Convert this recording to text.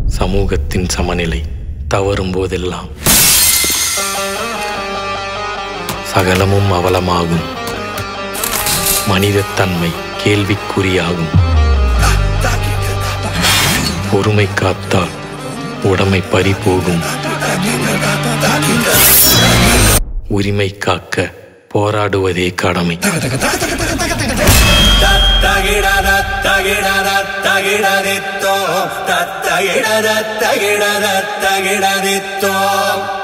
சமூகத்தின் சமநிலை தவறும் போதெல்லாம் சகலமும் அவலமாகும் மனிதத்தன்மை கேள்விக்குறியாகும் பொறுமை காத்தால் உடமை பறி போகும் உரிமை காக்க போராடுவதே கடமை தத்தகிடதத்தகிடதத்தகிடதித்தோ தத்தகிடதத்தகிடதத்தகிடதித்தோ